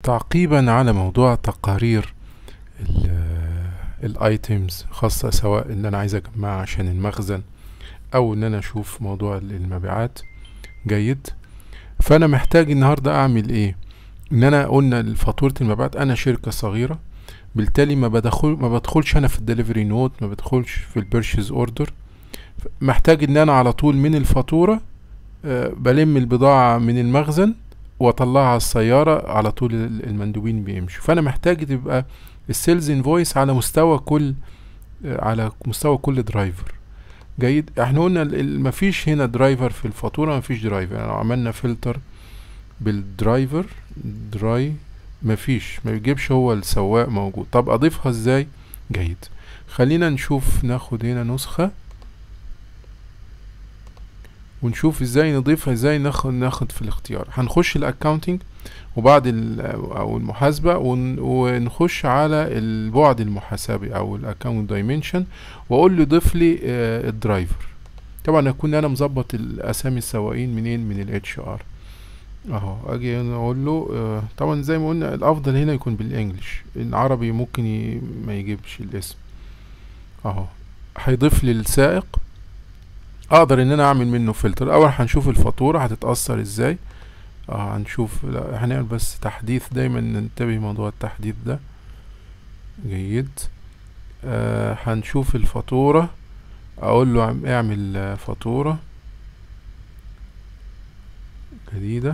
تعقيبا على موضوع تقارير الايتيمز خاصة سواء ان انا عايز اجمعها عشان المخزن او ان انا اشوف موضوع المبيعات جيد فانا محتاج النهاردة اعمل ايه ان انا قلنا فاتورة المبيعات انا شركة صغيرة بالتالي ما بدخل ما بدخلش انا في الدليفري نوت ما بدخلش في البيرشيز اوردر محتاج ان انا على طول من الفاتورة آه، بلم البضاعة من المخزن واطلعها على السيارة على طول المندوبين بيمشوا فانا محتاج تبقى السيلز انفويس على مستوى كل آه، على مستوى كل درايفر جيد احنا قلنا ال- ال- مفيش هنا درايفر في الفاتورة مفيش درايفر يعني لو عملنا فلتر بالدرايفر دراي مفيش ما بيجيبش هو السواق موجود طب اضيفها ازاي جيد خلينا نشوف ناخد هنا نسخة ونشوف ازاي نضيفها ازاي ناخد ناخد في الاختيار هنخش الاكاونتنج وبعد ال- او المحاسبة ون- ونخش على البعد المحاسبي او الاكاونت دايمنشن واقول له ضيف لي آه، الدرايفر طبعا اكون انا مظبط الاسامي السواقين منين من الاتش ار اهو اجي هنا اقول له آه، طبعا زي ما قلنا الافضل هنا يكون بالانجلش العربي ممكن ي... ما يجيبش الاسم اهو هيضيف لي السائق اقدر ان انا اعمل منه فلتر اول هنشوف الفاتورة هتتأثر ازاي اه هنشوف لا هنعمل بس تحديث دايما ننتبه موضوع التحديث ده جيد آه هنشوف الفاتورة اقول له عم- اعمل آه، فاتورة جديدة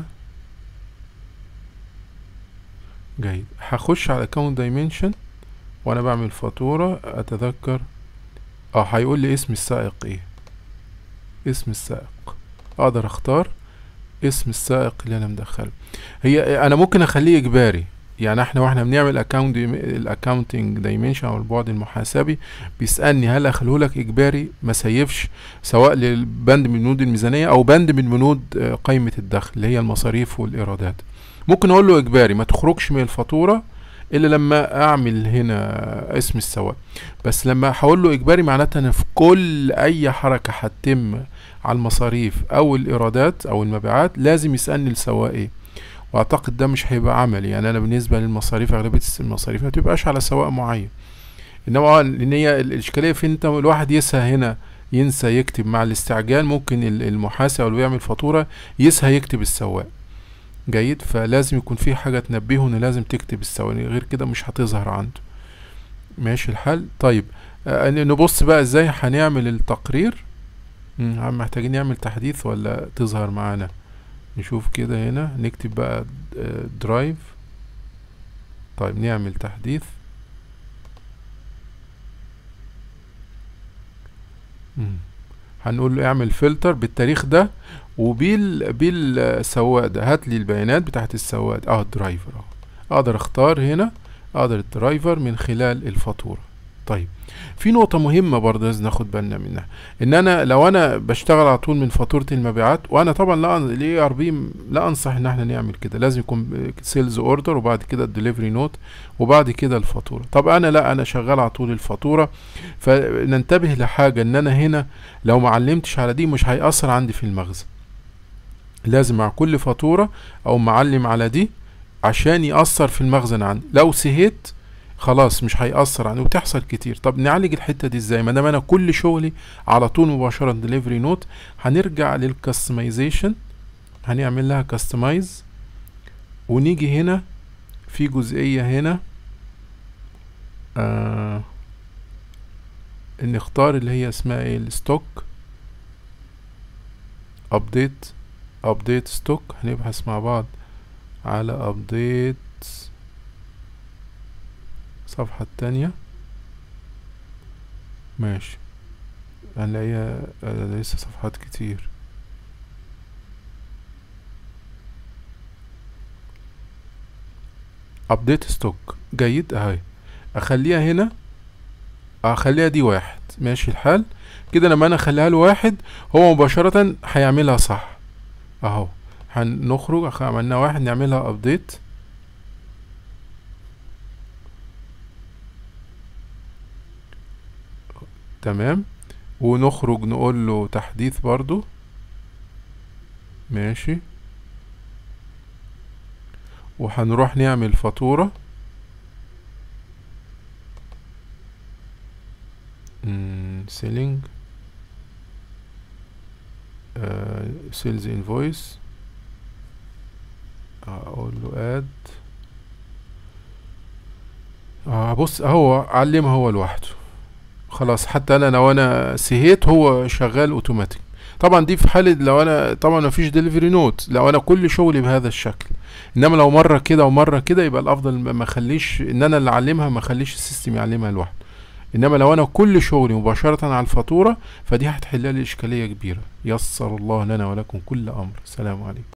جيد هخش على account dimension وانا بعمل فاتورة اتذكر اه هيقول لي اسم السائق ايه اسم السائق اقدر اختار اسم السائق اللي انا مدخله هي انا ممكن اخليه اجباري يعني احنا واحنا بنعمل اكاونت الاكاونتنج دايمنشن او البعد المحاسبي بيسالني هل اخليه لك اجباري ما سيفش سواء للبند من بنود الميزانيه او بند من بنود آه، قائمه الدخل اللي هي المصاريف والايرادات ممكن اقول له اجباري ما تخرجش من الفاتوره الا لما اعمل هنا اسم السواق بس لما هقول له اجباري معناتها ان في كل اي حركه هتتم على المصاريف او الايرادات او المبيعات لازم يسالني السواق ايه واعتقد ده مش هيبقى عملي يعني انا بالنسبه للمصاريف اغلبيه المصاريف ما تبقاش على سواق معين انما آه، لان هي ال- الاشكاليه في انت الواحد يسهى هنا ينسى يكتب مع الاستعجال ممكن ال- المحاسب اللي بيعمل فاتوره يسهى يكتب السواق جيد فلازم يكون في حاجه تنبهه ان لازم تكتب السواق غير كده مش هتظهر عنده ماشي الحل طيب آه نبص بقى ازاي هنعمل التقرير مم، عم محتاجين نعمل تحديث ولا تظهر معانا نشوف كده هنا نكتب بقى آه، درايف طيب نعمل تحديث مم. هنقول له اعمل فلتر بالتاريخ ده وبال بالسواق ده هات لي البيانات بتاعت السواق ده اه الدرايفر اهو اقدر اختار هنا اقدر الدرايفر من خلال الفاتورة طيب في نقطة مهمة برضه لازم ناخد بالنا منها ان انا لو انا بشتغل على طول من فاتورة المبيعات وانا طبعا لا الاي ار بي لا انصح ان احنا نعمل كده لازم يكون سيلز اوردر وبعد كده الدليفري نوت وبعد كده الفاتورة طب انا لا انا شغال على طول الفاتورة فننتبه لحاجة ان انا هنا لو ما علمتش على دي مش هيأثر عندي في المخزن لازم مع كل فاتورة او معلم على دي عشان يأثر في المخزن عندي لو سهيت خلاص مش هيأثر عندي وبتحصل كتير طب نعالج الحتة دي ازاي ما دام انا كل شغلي على طول مباشرة ديليفري نوت هنرجع للكستمايزيشن هنعمل لها كاستمايز ونيجي هنا في جزئية هنا آه نختار اللي هي اسمها ايه الستوك ابديت ابديت ستوك هنبحث مع بعض على ابديت الصفحة التانية ماشي هنلاقيها آه، لسه صفحات كتير ابديت ستوك جيد اهي اخليها هنا اخليها دي واحد ماشي الحال كده لما انا اخليها له واحد هو مباشرة هيعملها صح اهو هنخرج أخ- عملنا واحد نعملها ابديت تمام ونخرج نقول له تحديث برضو ماشي وهنروح نعمل فاتورة سيلينج سيلز انفويس اقول له اد اه بص هو علمها هو لوحده خلاص حتى انا لو انا سهيت هو شغال اوتوماتيك طبعا دي في حالة لو انا طبعا مفيش ديليفري نوت لو انا كل شغلي بهذا الشكل انما لو مرة كده ومرة كده يبقى الافضل ما اخليش ان انا اللي اعلمها ما اخليش السيستم يعلمها لوحده انما لو انا كل شغلي مباشرة على الفاتورة فدي هتحل لي اشكالية كبيرة يسر الله لنا ولكم كل امر سلام عليكم